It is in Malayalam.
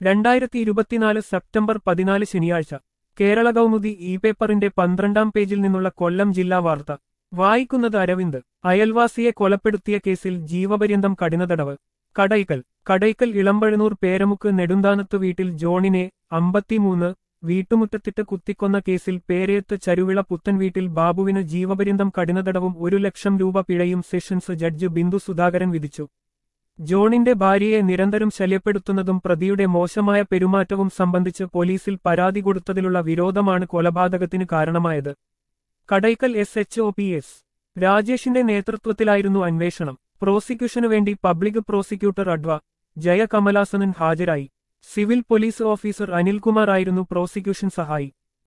രണ്ടായിരത്തി ഇരുപത്തിനാല് സെപ്റ്റംബർ പതിനാല് ശനിയാഴ്ച കേരള കൗമുദി ഇ പേപ്പറിന്റെ പന്ത്രണ്ടാം പേജിൽ നിന്നുള്ള കൊല്ലം ജില്ലാ വാർത്ത വായിക്കുന്നത് അരവിന്ദ് അയൽവാസിയെ കൊലപ്പെടുത്തിയ കേസിൽ ജീവപര്യന്തം കഠിനതടവ് കടയ്ക്കൽ കടയ്ക്കൽ ഇളമ്പഴനൂർ പേരമുക്ക് നെടുന്താനത്ത് വീട്ടിൽ ജോണിനെ അമ്പത്തിമൂന്ന് വീട്ടുമുറ്റത്തിട്ട് കുത്തിക്കൊന്ന കേസിൽ പേരയത്ത് ചരുവിള പുത്തൻ വീട്ടിൽ ബാബുവിന് ജീവപര്യന്തം കഠിനതടവും ഒരു ലക്ഷം രൂപ പിഴയും സെഷൻസ് ജഡ്ജ് ബിന്ദു സുധാകരൻ വിധിച്ചു ജോണിന്റെ ഭാര്യയെ നിരന്തരം ശല്യപ്പെടുത്തുന്നതും പ്രതിയുടെ മോശമായ പെരുമാറ്റവും സംബന്ധിച്ച് പോലീസിൽ പരാതി കൊടുത്തതിലുള്ള വിരോധമാണ് കൊലപാതകത്തിന് കാരണമായത് Kadakkal S H O P S രാജേഷിന്റെ നേതൃത്വത്തിലായിരുന്നു അന്വേഷണം പ്രോസിക്യൂഷനു വേണ്ടി public prosecutor adv Jaya Kamalasanan ഹാജരായി സിവിൽ പോലീസ് ഓഫീസർ അനിൽകുമാർ ആയിരുന്നു പ്രോസിക്യൂഷൻ സഹായി